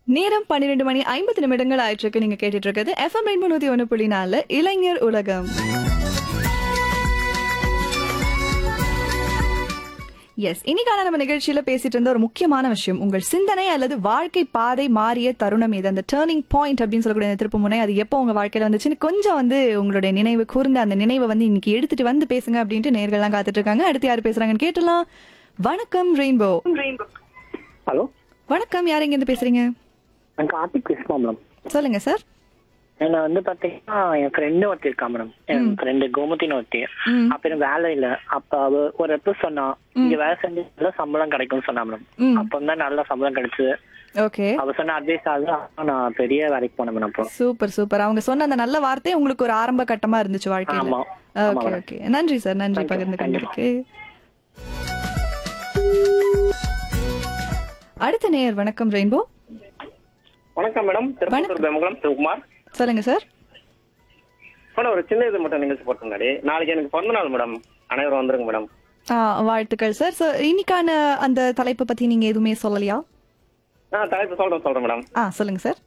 நேரம் பன்னிரெண்டு மணி ஐம்பது நிமிடங்கள் ஆயிட்டு இருக்கு நீங்க கேட்டுட்டு இருக்கிறது எஃப்எம் ரெண்டு நூத்தி ஒன்று புள்ளி நாலு இளைஞர் உலகம் எஸ் இன்னைக்கான நம்ம நிகழ்ச்சியில பேசிட்டு இருந்த ஒரு முக்கியமான விஷயம் உங்கள் சிந்தனை அல்லது வாழ்க்கை பாதை மாறிய தருணம் இது அந்த டேர்னிங் பாயிண்ட் அப்படின்னு சொல்லக்கூடிய அந்த திருப்பு முனை அது எப்போ உங்க வாழ்க்கையில வந்துச்சுன்னு கொஞ்சம் வந்து உங்களுடைய நினைவு கூர்ந்த அந்த நினைவை வந்து இன்னைக்கு எடுத்துட்டு வந்து பேசுங்க அப்படின்ட்டு நேர்கள்லாம் காத்துட்டு இருக்காங்க அடுத்து யார் பேசுறாங்கன்னு கேட்டலாம் வணக்கம் ரெயின்போ ஹலோ வணக்கம் யார் இங்க இருந்து பேசுறீங்க நான் கார்த்திக் கிருஷ்ணா மேடம் சொல்லுங்க சார் நான் வந்து பாத்தீங்கன்னா என் ஃப்ரெண்டு ஒருத்தி இருக்கா மேடம் என் ஃப்ரெண்டு கோமதின்னு ஒருத்தி ம். அப்ப எனக்கு வேலை இல்ல அப்ப அவ ஒரு இடத்துல சொன்னா இங்க வேலை செஞ்சு நல்ல சம்பளம் கிடைக்கும்னு சொன்னா மேடம் ம். அப்ப தான் நல்ல சம்பளம் கிடைச்சது ஓகே அவ சொன்ன அட்வைஸ் ஆகுது அப்ப நான் பெரிய வேலைக்கு போனேன் மேடம் அப்போ சூப்பர் சூப்பர் அவங்க சொன்ன அந்த நல்ல வார்த்தை உங்களுக்கு ஒரு ஆரம்ப கட்டமா இருந்துச்சு வாழ்க்கையில ஆமா. ஆமா, ஓகே madam. ஓகே நன்றி சார் நன்றி Thank you. பகிர்ந்து Thank you. கொண்டதுக்கு அடுத்த நேயர் வணக்கம் ரெயின்போ வணக்கம் மேடம் திருப்பத்தூர் பெமகுளம் சிவகுமார் சொல்லுங்க சார் மேடம் ஒரு சின்ன இது மட்டும் நிகழ்ச்சி போட்டு முன்னாடி நாளைக்கு எனக்கு பிறந்த நாள் மேடம் அனைவரும் வந்துருங்க மேடம் ஆ, வாழ்த்துக்கள் சார் ஸோ இன்னைக்கான அந்த தலைப்பை பத்தி நீங்க எதுவுமே சொல்லலையா நான் தலைப்பு சொல்றேன் சொல்றேன் மேடம் ஆ சொல்லுங்க சார்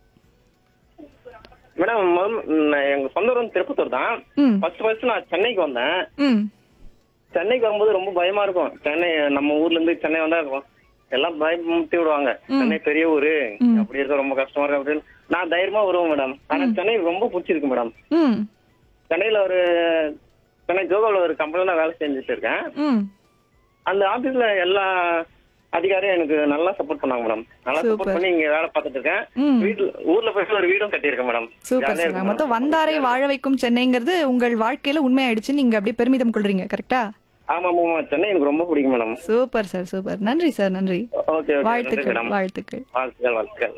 மேடம் முதல்ல, ம், எங்க சொந்த ஊர் வந்து திருப்பத்தூர் தான் ம் ஃபர்ஸ்ட் ஃபர்ஸ்ட் நான் சென்னைக்கு வந்தேன் ம் சென்னைக்கு வரும்போது ரொம்ப பயமா இருக்கும் சென்னை நம்ம ஊர்ல இருந்து சென்னை வந்தா இருக்கும். எல்லாம் பயமுத்தி விடுவாங்க சென்னை பெரிய ஊரு அப்படி இருக்க ரொம்ப கஷ்டமா இருக்கு அப்படின்னு நான் தைரியமா வருவேன் மேடம் ஆனா சென்னை ரொம்ப பிடிச்சிருக்கு மேடம் ம் சென்னையில ஒரு சென்னை ஜோகாவில் ஒரு கம்பெனில வேலை செஞ்சுட்டு இருக்கேன் ம் அந்த ஆபீஸ்ல எல்லா அதிகாரியும் எனக்கு நல்லா சப்போர்ட் பண்ணாங்க மேடம் நல்லா Super. சப்போர்ட் பண்ணி இங்க வேலை பார்த்துட்டு இருக்கேன் ம். வீட்டுல ஊர்ல போய் ஒரு வீடும் கட்டியிருக்கேன் மேடம் சூப்பர் ஜாலியா சார் இருக்கு மொத்தம் madam. வந்தாரை வாழ வைக்கும் சென்னைங்கிறது உங்கள் வாழ்க்கையில உண்மையாயிடுச்சு நீங்க அப்படியே பெருமிதம் கொள்றீங்க கரெக்டா ஆமா ஆமா ஆமா. சென்னை எனக்கு ரொம்ப பிடிக்கும் மேடம் சூப்பர் சார் சூப்பர் நன்றி சார் நன்றி ஓகே ஓகே நன்றி வாழ்த்துக்கள் மேடம் வாழ்த்துக்கள் வாழ்த்துக்கள் வாழ்த்துக்கள்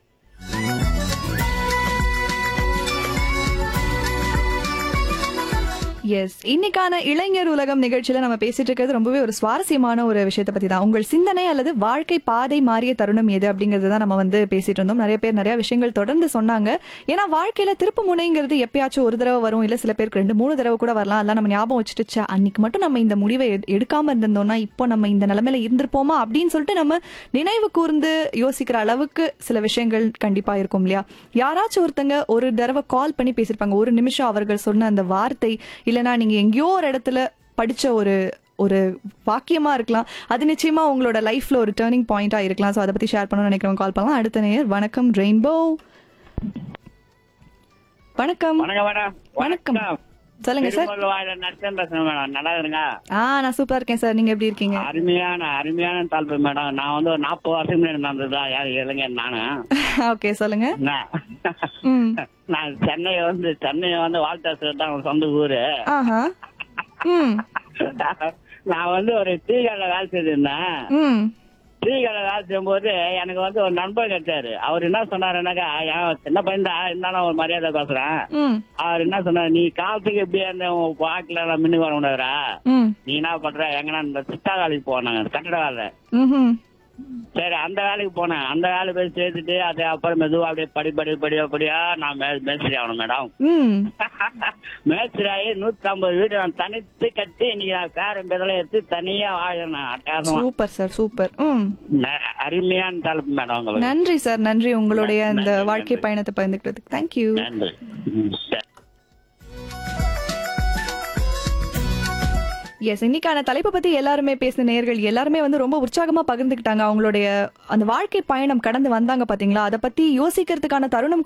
எஸ் இன்னைக்கான இளைஞர் உலகம் நிகழ்ச்சியில நம்ம பேசிட்டு இருக்கிறது ரொம்பவே ஒரு சுவாரஸ்யமான ஒரு விஷயத்தை பத்தி தான் உங்கள் சிந்தனை அல்லது வாழ்க்கை பாதை மாறிய தருணம் எது அப்படிங்கறது தான் நம்ம வந்து பேசிட்டு இருந்தோம் நிறைய பேர் நிறைய விஷயங்கள் தொடர்ந்து சொன்னாங்க ஏன்னா வாழ்க்கையில திருப்பு முனைங்கிறது எப்பயாச்சும் ஒரு தடவை வரும் இல்ல சில பேருக்கு ரெண்டு மூணு தடவை கூட வரலாம் அதெல்லாம் நம்ம ஞாபகம் வச்சுட்டு ச்சே, அன்னைக்கு மட்டும் நம்ம இந்த முடிவை எடு- எடுக்காம இருந்திருந்தோம்னா இப்போ நம்ம இந்த நிலைமையில இருந்திருப்போமா அப்படின்னு சொல்லிட்டு நம்ம நினைவு கூர்ந்து யோசிக்கிற அளவுக்கு சில விஷயங்கள் கண்டிப்பா இருக்கும் இல்லையா யாராச்சும் ஒருத்தங்க ஒரு தடவை கால் பண்ணி பேசியிருப்பாங்க ஒரு நிமிஷம் அவர்கள் சொன்ன அந்த வார்த்தை இல்லைன்னா நீங்க எங்கேயோ ஒரு இடத்துல படிச்ச ஒரு ஒரு வாக்கியமா இருக்கலாம் அது நிச்சயமா உங்களோட லைஃப்ல ஒரு டேர்னிங் பாயிண்டா இருக்கலாம் ஸோ அதை பத்தி ஷேர் பண்ணணும்னு நினைக்கிறவங்க கால் பண்ணலாம் அடுத்த நேயர் வணக்கம் ரெயின்போ வணக்கம் வணக்கம் மேடம் வணக்கம் சொல்லுங்க சார் திருமூல வாயில நட்சம் பேசுறேன் மேடம் நல்லா இருங்க ஆ நான் சூப்பரா இருக்கேன் சார் நீங்க எப்படி இருக்கீங்க அருமையான அருமையான தலைப்பு மேடம் நான் வந்து ஒரு நாற்பது வருஷம் முன்னாடி நடந்ததுதான் யார் இளைஞர் நானு ஓகே சொல்லுங்க நான் ம் நான் சென்னை வந்து சென்னை வந்து வால்டாஸ் தான் சொந்த ஊரு ஆஹா ம் நான் வந்து ஒரு டீ கடையில வேலை செய்திருந்தேன் ம் டீ கடையில வேலை செய்யும்போது எனக்கு வந்து ஒரு நண்பர் கிடைச்சாரு அவர் என்ன சொன்னாருன்னாக்கா "ஏன் சின்ன பையன் தான் இருந்தாலும் ஒரு மரியாதை பேசுறேன் ம் அவர் என்ன சொன்னார் நீ காலத்துக்கு எப்படியா இருந்த உன் வாக்குல எல்லாம் மின்னு வர முடியாதுடா ம் நீ என்ன பண்ற எங்கன்னா இந்த சித்தா வேலைக்கு போனாங்க கட்டட வேலை ம்ஹும். சரி அந்த வேலைக்கு போனேன் அந்த வேலை போய் சேர்த்துட்டு அது அப்புறம் மெதுவா அப்படியே படி படி படி படியா நான் மே- மேஸ்திரி ஆகணும் மேடம் ம் மேஸ்திரி ஆகி நூத்தி ஐம்பது வீடு நான் தனித்து கட்டி இன்னைக்கு நான் பேரன் பெதலை எடுத்து தனியா வாழணும் அட்டகாசமா சூப்பர் சார் சூப்பர் ம் ந- அருமையான தலைப்பு மேடம் உங்களுக்கு நன்றி சார் நன்றி உங்களுடைய அந்த நன்றி, வாழ்க்கை நன்றி. பயணத்தை பகிர்ந்துக்கிறதுக்கு தேங்க்யூ நன்றி ம், சரி. எஸ் இன்னைக்கான தலைப்பை பத்தி எல்லாருமே பேசின நேர்கள் எல்லாருமே வந்து ரொம்ப உற்சாகமா பகிர்ந்துக்கிட்டாங்க அவங்களுடைய அந்த வாழ்க்கை பயணம் கடந்து வந்தாங்க பாத்தீங்களா அதை பத்தி யோசிக்கிறதுக்கான தருணம்